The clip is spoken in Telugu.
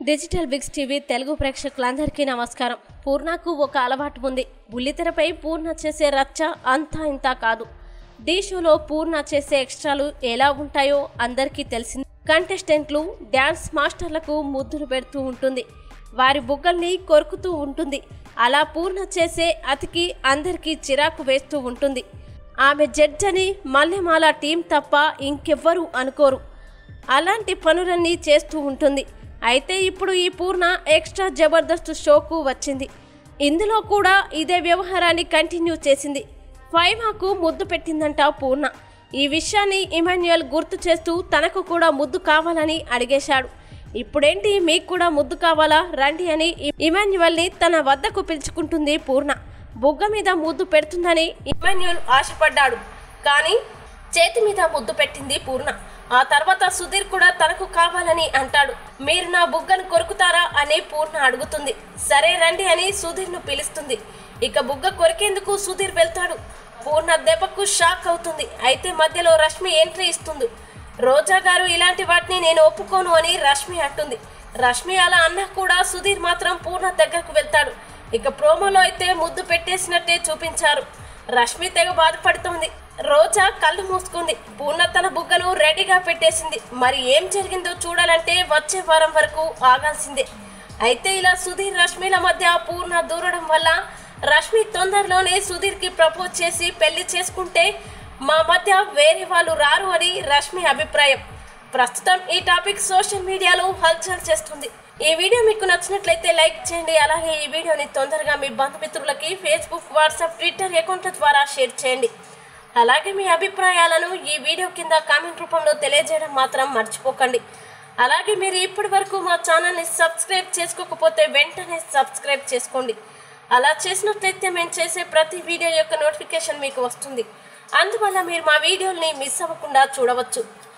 డిజిటల్ బిగ్స్ టీవీ తెలుగు ప్రేక్షకులందరికీ నమస్కారం పూర్ణకు ఒక అలవాటు ఉంది బుల్లితెరపై పూర్ణ చేసే రచ్చ అంతా ఇంతా కాదు ఢీ షోలో పూర్ణ చేసే ఎక్స్ట్రాలు ఎలా ఉంటాయో అందరికీ తెలిసింది కంటెస్టెంట్లు డ్యాన్స్ మాస్టర్లకు ముద్దులు పెడుతూ ఉంటుంది వారి బుగ్గల్ని కొరుకుతూ ఉంటుంది అలా పూర్ణ చేసే అతికి అందరికీ చిరాకు వేస్తూ ఉంటుంది ఆమె జడ్జ్ అని మల్లెమాల టీం తప్ప ఇంకెవ్వరూ అనుకోరు అలాంటి పనులన్నీ చేస్తూ ఉంటుంది అయితే ఇప్పుడు ఈ పూర్ణ ఎక్స్ట్రా జబర్దస్త్ షోకు వచ్చింది ఇందులో కూడా ఇదే వ్యవహారాన్ని కంటిన్యూ చేసింది ఫైమాకు ముద్దు పెట్టిందంట పూర్ణ ఈ విషయాన్ని ఇమాన్యుయల్ గుర్తు చేస్తూ తనకు కూడా ముద్దు కావాలని అడిగేశాడు ఇప్పుడేంటి మీకు కూడా ముద్దు కావాలా రండి అని ఇమాన్యువల్ని తన వద్దకు పిలుచుకుంటుంది పూర్ణ బుగ్గ మీద ముద్దు పెడుతుందని ఇమాన్యుయల్ ఆశపడ్డాడు కానీ చేతి మీద ముద్దు పెట్టింది పూర్ణ ఆ తర్వాత సుధీర్ కూడా తనకు కావాలని అంటాడు మీరు నా బుగ్గను కొరుకుతారా అని పూర్ణ అడుగుతుంది సరే రండి అని సుధీర్ను పిలుస్తుంది ఇక బుగ్గ కొరికేందుకు సుధీర్ వెళ్తాడు పూర్ణ దెబ్బకు షాక్ అవుతుంది అయితే మధ్యలో రష్మి ఎంట్రీ ఇస్తుంది రోజా గారు ఇలాంటి వాటిని నేను ఒప్పుకోను అని రష్మి అంటుంది రష్మి అలా అన్నా కూడా సుధీర్ మాత్రం పూర్ణ దగ్గరకు వెళ్తాడు ఇక ప్రోమోలో అయితే ముద్దు పెట్టేసినట్టే చూపించారు రష్మి తెగ బాధపడుతోంది రోజా కళ్ళు మూసుకుంది పూర్ణ తన బుగ్గను రెడీగా పెట్టేసింది మరి ఏం జరిగిందో చూడాలంటే వచ్చే వారం వరకు ఆగాల్సిందే అయితే ఇలా సుధీర్ రష్మిల మధ్య పూర్ణ దూరడం వల్ల రష్మి తొందరలోనే సుధీర్కి ప్రపోజ్ చేసి పెళ్లి చేసుకుంటే మా మధ్య వేరే వాళ్ళు రారు అని రష్మి అభిప్రాయం ప్రస్తుతం ఈ టాపిక్ సోషల్ మీడియాలో హల్చల్ చేస్తుంది ఈ వీడియో మీకు నచ్చినట్లయితే లైక్ చేయండి అలాగే ఈ వీడియోని తొందరగా మీ బంధుమిత్రులకి ఫేస్బుక్ వాట్సాప్ ట్విట్టర్ అకౌంట్ల ద్వారా షేర్ చేయండి అలాగే మీ అభిప్రాయాలను ఈ వీడియో కింద కామెంట్ రూపంలో తెలియజేయడం మాత్రం మర్చిపోకండి అలాగే మీరు ఇప్పటి వరకు మా ఛానల్ని సబ్స్క్రైబ్ చేసుకోకపోతే వెంటనే సబ్స్క్రైబ్ చేసుకోండి అలా చేసినట్లయితే మేము చేసే ప్రతి వీడియో యొక్క నోటిఫికేషన్ మీకు వస్తుంది అందువల్ల మీరు మా వీడియోల్ని మిస్ అవ్వకుండా చూడవచ్చు